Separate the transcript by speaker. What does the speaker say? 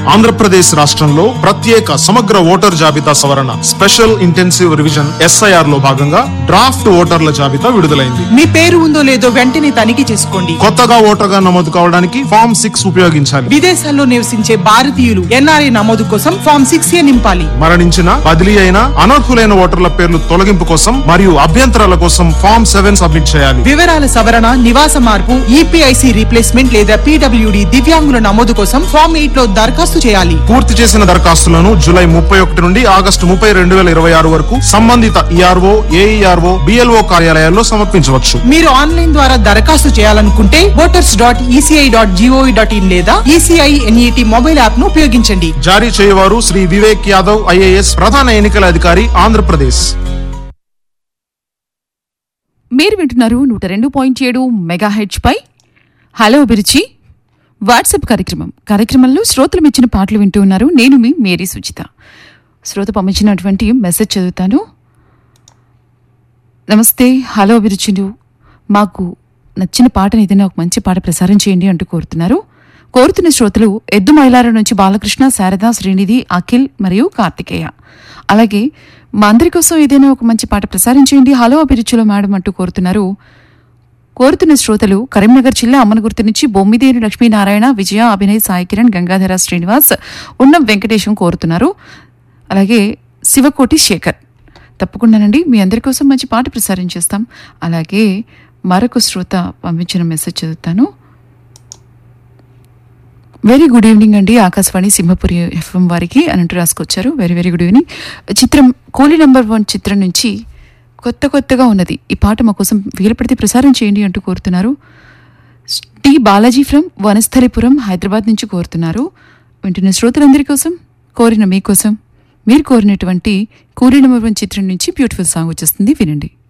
Speaker 1: ఆంధ్రప్రదేశ్ రాష్ట్రంలో ప్రత్యేక సమగ్ర ఓటర్ జాబితా సవరణ స్పెషల్ ఇంటెన్సివ్ రివిజన్ ఎస్ఐఆర్ లో భాగంగా డ్రాఫ్ట్ ఓటర్ల జాబితా విడుదలైంది
Speaker 2: మీ పేరు ఉందో లేదో వెంటనే తనిఖీ చేసుకోండి
Speaker 1: కొత్తగా ఓటర్గా నమోదు కావడానికి ఫామ్ సిక్స్ ఉపయోగించాలి
Speaker 2: విదేశాల్లో నివసించే భారతీయులు ఎన్ఆర్ఐ నమోదు కోసం ఫామ్ సిక్స్ ఏ నింపాలి
Speaker 1: మరణించిన బదిలీ అయిన అనర్హులైన ఓటర్ల పేర్లు తొలగింపు కోసం మరియు అభ్యంతరాల కోసం ఫామ్ సెవెన్ సబ్మిట్ చేయాలి
Speaker 2: వివరాల సవరణ నివాస మార్పు ఈపీఐసి రీప్లేస్మెంట్ లేదా పీడబ్ల్యూడి దివ్యాంగుల నమోదు కోసం ఫామ్ ఎయిట్ లో దరఖాస్తు చేయాలి
Speaker 1: పూర్తి చేసిన దరఖాస్తులను జూలై ముప్పై ఒకటి నుండి ఆగస్టు ముప్పై రెండు వేల ఇరవై ఆరు వరకు సంబంధిత ఈఆర్ఓ ఏఈఆర్ఓ బిఎల్ఓ కార్యాలయాల్లో సమర్పించవచ్చు
Speaker 2: మీరు ఆన్లైన్ ద్వారా దరఖాస్తు చేయాలనుకుంటే voters dot ECI dot GOV dot in లేదా ఈసీఐ ఎన్ఈటి మొబైల్ యాప్ ను ఉపయోగించండి
Speaker 1: జారీ చేయవారు శ్రీ వివేక్ యాదవ్ ఐఏఎస్ ప్రధాన ఎన్నికల అధికారి ఆంధ్రప్రదేశ్
Speaker 3: మీరు వింటున్నారు నూట రెండు పాయింట్ ఏడు మెగా హెచ్ పై హలో అభిరుచి వాట్సాప్ కార్యక్రమం కార్యక్రమంలో శ్రోతలు మెచ్చిన పాటలు వింటూ ఉన్నారు నేను మీ మేరీ సుచిత శ్రోత పంపించినటువంటి మెసేజ్ చదువుతాను నమస్తే హలో అభిరుచులు మాకు నచ్చిన పాటను ఏదైనా ఒక మంచి పాట ప్రసారం చేయండి అంటూ కోరుతున్నారు కోరుతున్న శ్రోతలు ఎద్దు మైలారం నుంచి బాలకృష్ణ శారద శ్రీనిధి అఖిల్ మరియు కార్తికేయ అలాగే మా అందరి కోసం ఏదైనా ఒక మంచి పాట ప్రసారం చేయండి హలో అభిరుచులు మేడం అంటూ కోరుతున్నారు కోరుతున్న శ్రోతలు కరీంనగర్ జిల్లా అమ్మనగుర్తు నుంచి బొమ్మిదేని లక్ష్మీనారాయణ విజయ అభినయ్ సాయి కిరణ్ గంగాధర శ్రీనివాస్ ఉన్నం వెంకటేశం కోరుతున్నారు అలాగే శివకోటి శేఖర్ తప్పకుండానండి మీ అందరి కోసం మంచి పాట ప్రసారం చేస్తాం అలాగే మరొక శ్రోత పంపించిన మెసేజ్ చదువుతాను వెరీ గుడ్ ఈవినింగ్ అండి ఆకాశవాణి సింహపురి ఎఫ్ఎం వారికి అని అంటూ రాసుకొచ్చారు వెరీ వెరీ గుడ్ ఈవినింగ్ చిత్రం కూలీ నెంబర్ వన్ చిత్రం నుంచి కొత్త కొత్తగా ఉన్నది ఈ పాట మా కోసం వీలు పడితే ప్రసారం చేయండి అంటూ కోరుతున్నారు టి బాలాజీ ఫ్రమ్ వనస్థలిపురం హైదరాబాద్ నుంచి కోరుతున్నారు వింటున్న శ్రోతలందరి కోసం కోరిన మీకోసం మీరు కోరినటువంటి కూలీ నెంబర్ వన్ చిత్రం నుంచి బ్యూటిఫుల్ సాంగ్ వచ్చేస్తుంది వినండి